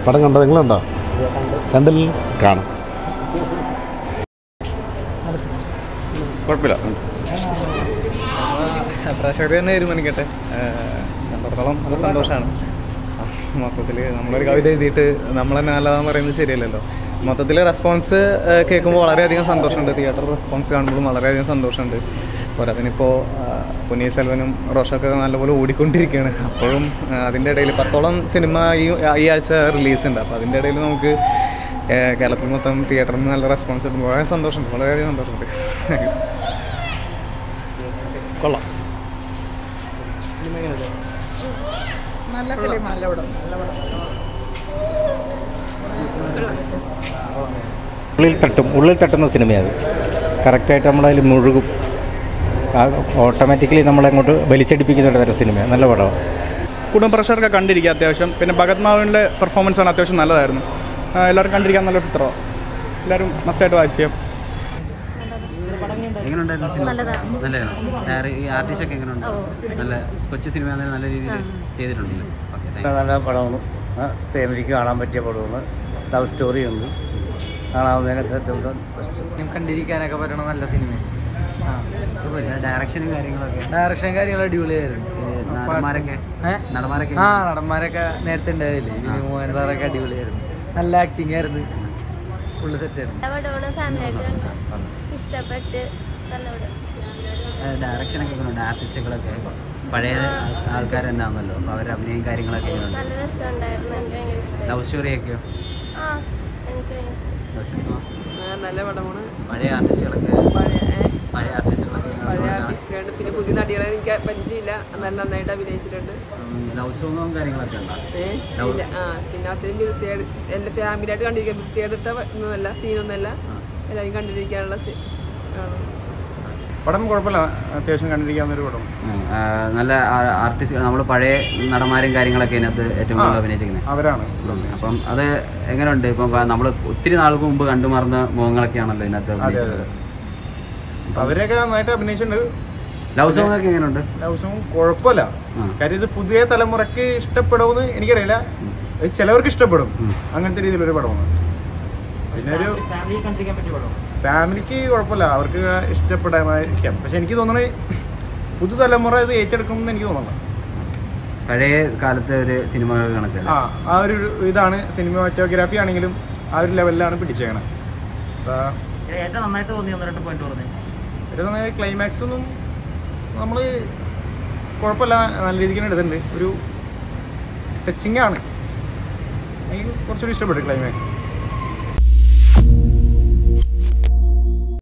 പടം കണ്ടോ നിങ്ങളുണ്ടോ കണ്ടില്ല കാണാം കുഴപ്പമില്ല പ്രേക്ഷകർ തന്നെ തീരുമാനിക്കട്ടെ കണ്ടിടത്തോളം നല്ല സന്തോഷമാണ് മൊത്തത്തിൽ നമ്മളൊരു കവിത എഴുതിയിട്ട് നമ്മൾ തന്നെ നല്ലതാന്ന് പറയുന്നത് ശരിയല്ലല്ലോ മൊത്തത്തിൽ റെസ്പോൺസ് കേൾക്കുമ്പോൾ വളരെയധികം സന്തോഷമുണ്ട് തിയേറ്റർ റെസ്പോൺസ് കാണുമ്പോഴും വളരെയധികം സന്തോഷമുണ്ട് പോരാതിനിപ്പോൾ പുനീത് സെൽവനും റോഷൊക്കെ നല്ലപോലെ ഓടിക്കൊണ്ടിരിക്കുകയാണ് അപ്പോഴും ആ, അതിൻ്റെ ഇടയിൽ പത്തോളം സിനിമ ഈ ഈ ആഴ്ച റിലീസ് ഉണ്ട് അപ്പോൾ അതിൻ്റെ ഇടയിൽ നമുക്ക് ആ, കേരളത്തിൽ മൊത്തം തിയേറ്ററിൽ നിന്ന് നല്ല റെസ്പോൺസ് കിട്ടുമ്പോൾ വളരെ സന്തോഷമുണ്ട് വളരെയധികം സന്തോഷമുണ്ട് കൊള്ളാം നല്ല ഫിലിം നല്ല പടം നല്ല പടം ഉള്ളിൽ തട്ടും ഉള്ളിൽ തട്ടുന്ന സിനിമയത് കറക്റ്റായിട്ട് നമ്മളതിൽ മുഴുകും ഓട്ടോമാറ്റിക്കലി നമ്മളങ്ങോട്ട് വലിച്ചടിപ്പിക്കുന്ന ഒരു തരം സിനിമയാണ് നല്ല പടമാണ് കുടുംബ പ്രഷറൊക്കെ കണ്ടിരിക്കുക അത്യാവശ്യം പിന്നെ ഭഗത് മാവിൻ്റെ പെർഫോമൻസ് ആണ് അത്യാവശ്യം നല്ലതായിരുന്നു ആ, എല്ലാവരും കണ്ടിരിക്കാൻ നല്ലൊരു ചിത്രമാണ് എല്ലാവരും മസ്റ്റായിട്ട് വായിച്ചു ചെയ്യാം എങ്ങനെയുണ്ടായിരുന്നു സിനിമ നല്ലതായിരുന്നു ഈ ആർട്ടിസ്റ്റ് ഒക്കെ എങ്ങനെയുണ്ട് നല്ല കൊച്ചു സിനിമ ആണെങ്കിലും നല്ല രീതിയിൽ ചെയ്തിട്ടുണ്ടല്ലേ ഓക്കെ നല്ല പടമാണ് ഫാമിലിക്ക് കാണാൻ പറ്റിയ പടമാണ് ലവ് സ്റ്റോറി ഉണ്ട് കാണാവുന്നതിനൊക്കെ ഏറ്റവും കണ്ടിരിക്കാനൊക്കെ പറ്റണ നല്ല സിനിമയാണ് ഡയറക്ഷനും കാര്യങ്ങളൊക്കെ ഡയറക്ഷൻ കാര്യങ്ങൾ അടിപൊളിയായിരുന്നു ഈ നടന്മാരൊക്കെ ഏ? നടന്മാരൊക്കെ ആ നടന്മാരൊക്കെ നേരത്തെ ഉണ്ടായില്ലേ വിനു മോഹൻ സാറൊക്കെ അടിപൊളിയായിരുന്നു നല്ല ആക്ടിങ് ആയിരുന്നു ഫുള്ള് സെറ്റ് ആയിരുന്നു പടമാണ് ഫാമിലിയായിട്ട് കണ്ടു ഇഷ്ടപ്പെട്ട് നല്ല പടം ഡയറക്ഷനൊക്കെ എങ്ങനെയുണ്ട് ആർട്ടിസ്റ്റുകളൊക്കെ പഴയ ആൾക്കാർ തന്നെ ആണല്ലോ അപ്പോൾ അവരുടെ അഭിനയം കാര്യങ്ങളൊക്കെ എങ്ങനെയുണ്ട് നല്ല രസമുണ്ടായിരുന്നു എനിക്ക് ഭയങ്കര ഇഷ്ടമായി ലവ് സ്റ്റോറിയൊക്കെയോ ആ എനിക്ക് ഭയങ്കര ഇഷ്ടം നല്ല പടമാണ് പഴയ ആർട്ടിസ്റ്റുകളൊക്കെ പഴയ പഴയ ആർട്ടിസ്റ്റുകളൊക്കെ പഴയ ആർട്ടിസ്റ്റുകളുണ്ട് പിന്നെ പുതിയ നടികളെ എനിക്ക് പരിചയമില്ല എന്നാലും നന്നായിട്ട് അഭിനയിച്ചിട്ടുണ്ട് ലവ് സോങ്ങും കാര്യങ്ങളൊക്കെ ഉണ്ടോ ഏ ഇല്ല ആ പിന്നെ അത്രയും വൃത്തിയായിട്ട് എല്ലാ ഫാമിലിയായിട്ട് കണ്ടിരിക്കാൻ വൃത്തിയായിട്ട ഒന്നുമല്ല സീനൊന്നുമല്ല എല്ലാവരും കണ്ടിരിക്കാനുള്ള സീ- ആണ്. പടം കുഴപ്പമില്ല അത്യാവശ്യം കണ്ടിരിക്കാവുന്നൊരു പടം ആ, നല്ല ആർട്ടിസ്റ്റ് നമ്മൾ പഴയ നടന്മാരും കാര്യങ്ങളൊക്കെ ഇതിനകത്ത് ഏറ്റവും കൂടുതൽ അഭിനയിച്ചിരിക്കുന്നത് അവരാണ് അപ്പം അത് എങ്ങനെയുണ്ട് ഇപ്പം നമ്മൾ ഒത്തിരി നാൾക്ക് മുമ്പ് കണ്ടു മറന്ന മുഖങ്ങളൊക്കെയാണല്ലോ ഇതിനകത്ത് അഭിനയിച്ചത് അവരെയൊക്കെ നന്നായിട്ട് അഭിനയിച്ചിട്ടുണ്ട് ലവ് സോങ് ഒക്കെ എങ്ങനെയുണ്ട് ലവ്സും കുഴപ്പമില്ല ആ. കാര്യം ഇത് പുതിയ തലമുറയ്ക്ക് ഇഷ്ടപ്പെടുമെന്ന് എനിക്കറിയില്ല ഇത് ചിലവർക്ക് ഇഷ്ടപ്പെടും അങ്ങനത്തെ രീതിയിലൊരു പടമാണ് പിന്നെ ഒരു ഫാമിലിക്ക് കുഴപ്പമില്ല അവർക്ക് ഇഷ്ടപ്പെടാമായിരിക്കാം പക്ഷെ എനിക്ക് തോന്നണത് പുതുതലമുറ ഇത് ഏറ്റെടുക്കുമെന്ന് എനിക്ക് തോന്നുന്നു പഴയ കാലത്തെ ഒരു സിനിമകൾ കണക്കല്ല ആ ആ ഒരു ഇതാണ് സിനിമാറ്റോഗ്രാഫി ആണെങ്കിലും ആ ഒരു ലെവലിലാണ് പിടിച്ചേക്കണത് ഏറ്റവും നന്നായിട്ട് തോന്നി ഒന്ന് രണ്ട് പോയിന്റ് പറഞ്ഞു ഒരു ക്ലൈമാക്സ് ഒന്നും നമ്മൾ കുഴപ്പമില്ല നല്ല രീതിക്ക് തന്നെ എടുത്തിട്ടുണ്ട് ഒരു ടച്ചിങ് ആണ് എനിക്ക് കുറച്ചുകൂടി ഇഷ്ടപ്പെട്ടു ക്ലൈമാക്സ്